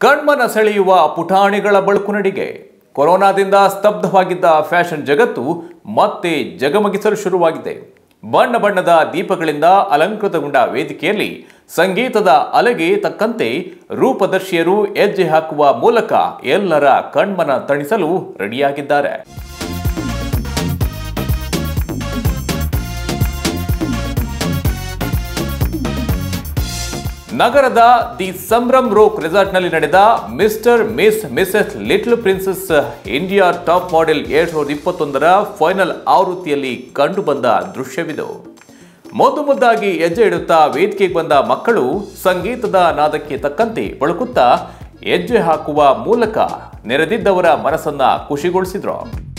ಕಣ್ಮನ ಸೆಳೆಯುವ ಪುಟಾಣಿಗಳ ಬಳುಕು ನಡಿಗೆ ಕೊರೋನಾದಿಂದ ಸ್ತಬ್ಧವಾಗಿದ್ದ ಫ್ಯಾಷನ್ ಜಗತ್ತು ಮತ್ತೆ ಜಗಮಗಿಸಲು ಶುರುವಾಗಿದೆ ಬಣ್ಣ ಬಣ್ಣದ ದೀಪಗಳಿಂದ ಅಲಂಕೃತಗೊಂಡ ವೇದಿಕೆಯಲ್ಲಿ ಸಂಗೀತದ ಅಲೆಗೆ ತಕ್ಕಂತೆ ರೂಪದರ್ಶಿಯರು ಹೆಜ್ಜೆ ಹಾಕುವ ಮೂಲಕ ಎಲ್ಲರ ಕಣ್ಮನ ತಣಿಸಲು ರೆಡಿಯಾಗಿದ್ದಾರೆ ನಗರದ ದಿ ಸಂಭ್ರಮ್ ರೋಕ್ ರೆಸಾರ್ಟ್ನಲ್ಲಿ ನಡೆದ Mr miss Mrs little princess India top model ಎರಡ್ ಸಾವಿರದ ಇಪ್ಪತ್ತೊಂದರ ಫೈನಲ್ ಆವೃತ್ತಿಯಲ್ಲಿ ಕಂಡುಬಂದ ದೃಶ್ಯವಿದು ಮುದ್ದು ಮುದ್ದಾಗಿ ಹೆಜ್ಜೆ ಇಡುತ್ತಾ ವೇದಿಕೆಗೆ ಬಂದ ಮಕ್ಕಳು ಸಂಗೀತದ ನಾದಕ್ಕೆ ತಕ್ಕಂತೆ ಬಳುಕುತ್ತಾ ಹೆಜ್ಜೆ ಹಾಕುವ ಮೂಲಕ ನೆರೆದಿದ್ದವರ ಮನಸ್ಸನ್ನ ಖುಷಿಗೊಳಿಸಿದ್ರು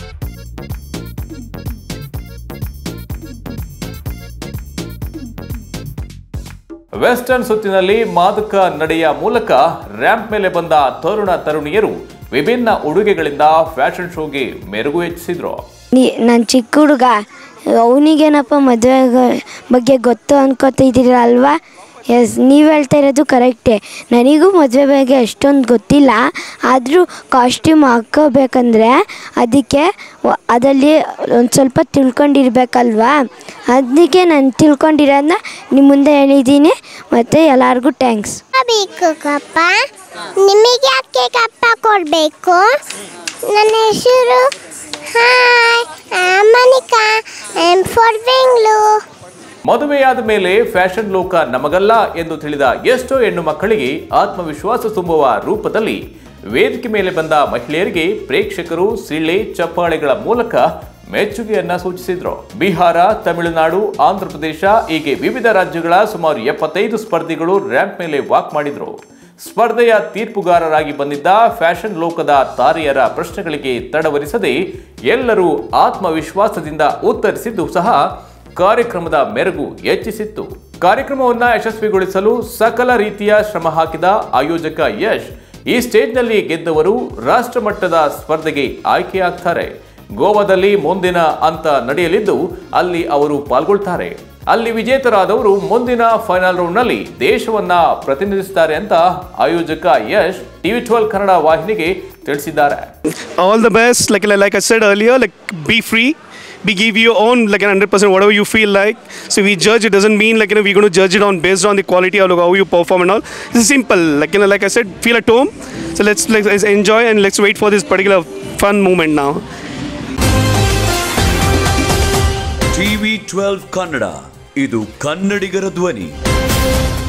ವೆಸ್ಟರ್ನ್ ಸುತ್ತಿನಲ್ಲಿ ಮಾದಕ ನಡೆಯ ಮೂಲಕ ರ್ಯಾಂಪ್ ಮೇಲೆ ಬಂದ ತರುಣ ತರುಣಿಯರು ವಿಭಿನ್ನ ಉಡುಗೆಗಳಿಂದ ಫ್ಯಾಷನ್ ಶೋಗೆ ಮೆರುಗು ಹೆಚ್ಚಿಸಿದ್ರು ನೀ ನಾನು ಚಿಕ್ಕ ಹುಡುಗ ಅವನಿಗೇನಪ್ಪ ಮದುವೆ ಬಗ್ಗೆ ಗೊತ್ತು ಅನ್ಕೋತಿದ್ದೀರ ಅಲ್ವಾ ಎಸ್ ನೀವು ಹೇಳ್ತಾ ಇರೋದು ಕರೆಕ್ಟೇ ನನಗೂ ಮದುವೆ ಬಗ್ಗೆ ಅಷ್ಟೊಂದು ಗೊತ್ತಿಲ್ಲ ಆದರೂ ಕಾಸ್ಟ್ಯೂಮ್ ಹಾಕ್ಕೋಬೇಕಂದ್ರೆ ಅದಕ್ಕೆ ವ- ಅದರಲ್ಲಿ ಒಂದು ಸ್ವಲ್ಪ ತಿಳ್ಕೊಂಡಿರ್ಬೇಕಲ್ವಾ ಅದಕ್ಕೆ ನಾನು ತಿಳ್ಕೊಂಡಿರೋದನ್ನ ನಿಮ್ಮ ಮುಂದೆ ಹೇಳಿದ್ದೀನಿ ಮತ್ತು ಎಲ್ಲರಿಗೂ ಥ್ಯಾಂಕ್ಸ್ ಬೇಕು ಕಪ್ಪ ನಿಮಗೆ ಯಾಕೆ ಕಪ್ಪ ಕೊಡಬೇಕು ನನ್ನ ಹೆಸರು hi Manika I am for Bengaluru ಮದುವೆಯಾದ ಮೇಲೆ ಫ್ಯಾಷನ್ ಲೋಕ ನಮಗಲ್ಲ ಎಂದು ತಿಳಿದ ಎಷ್ಟೋ ಹೆಣ್ಣು ಮಕ್ಕಳಿಗೆ ಆತ್ಮವಿಶ್ವಾಸ ತುಂಬುವ ರೂಪದಲ್ಲಿ ವೇದಿಕೆ ಮೇಲೆ ಬಂದ ಮಹಿಳೆಯರಿಗೆ ಪ್ರೇಕ್ಷಕರು ಸಿಳ್ಳೆ ಚಪ್ಪಾಳೆಗಳ ಮೂಲಕ ಮೆಚ್ಚುಗೆಯನ್ನ ಸೂಚಿಸಿದ್ರು ಬಿಹಾರ ತಮಿಳುನಾಡು ಆಂಧ್ರಪ್ರದೇಶ ಹೀಗೆ ವಿವಿಧ ರಾಜ್ಯಗಳ ಸುಮಾರು ಎಪ್ಪತ್ತೈದು ಸ್ಪರ್ಧಿಗಳು ರ್ಯಾಂಪ್ ಮೇಲೆ ವಾಕ್ ಮಾಡಿದ್ರು ಸ್ಪರ್ಧೆಯ ತೀರ್ಪುಗಾರರಾಗಿ ಬಂದಿದ್ದ ಫ್ಯಾಷನ್ ಲೋಕದ ತಾರೆಯರ ಪ್ರಶ್ನೆಗಳಿಗೆ ತಡವರಿಸದೆ ಎಲ್ಲರೂ ಆತ್ಮವಿಶ್ವಾಸದಿಂದ ಉತ್ತರಿಸಿದ್ದು ಸಹ ಕಾರ್ಯಕ್ರಮದ ಮೆರುಗು ಹೆಚ್ಚಿಸಿತ್ತು ಕಾರ್ಯಕ್ರಮವನ್ನ ಯಶಸ್ವಿಗೊಳಿಸಲು ಸಕಲ ರೀತಿಯ ಶ್ರಮ ಹಾಕಿದ ಆಯೋಜಕ ಯಶ್ ಈ ಸ್ಟೇಜ್ನಲ್ಲಿ ಗೆದ್ದವರು ರಾಷ್ಟ್ರಮಟ್ಟದ ಸ್ಪರ್ಧೆಗೆ ಆಯ್ಕೆಯಾಗ್ತಾರೆ ಗೋವಾದಲ್ಲಿ ಮುಂದಿನ ಹಂತ ನಡೆಯಲಿದ್ದು ಅಲ್ಲಿ ಅವರು ಪಾಲ್ಗೊಳ್ತಾರೆ ಅಲ್ಲಿ ವಿಜೇತರಾದವರು ಮುಂದಿನ ಫೈನಲ್ ರೌಂಡ್ನಲ್ಲಿ ದೇಶವನ್ನ ಪ್ರತಿನಿಧಿಸುತ್ತಾರೆ ಅಂತ ಆಯೋಜಕ ಯಶ್ ಟಿವಿ ಟ್ವೆಲ್ ಕನ್ನಡ ವಾಹಿನಿಗೆ ತಿಳಿಸಿದ್ದಾರೆ all the best like like i said earlier like be free be give your own like an 100% whatever you feel like so we judge it doesn't mean like you know we're going to judge it on based on the quality of like, how you perform and all it's simple like you know like i said feel at home so let's like let's enjoy and let's wait for this particular fun moment now TV twelve Kannada ಇದು ಕನ್ನಡಿಗರ ಧ್ವನಿ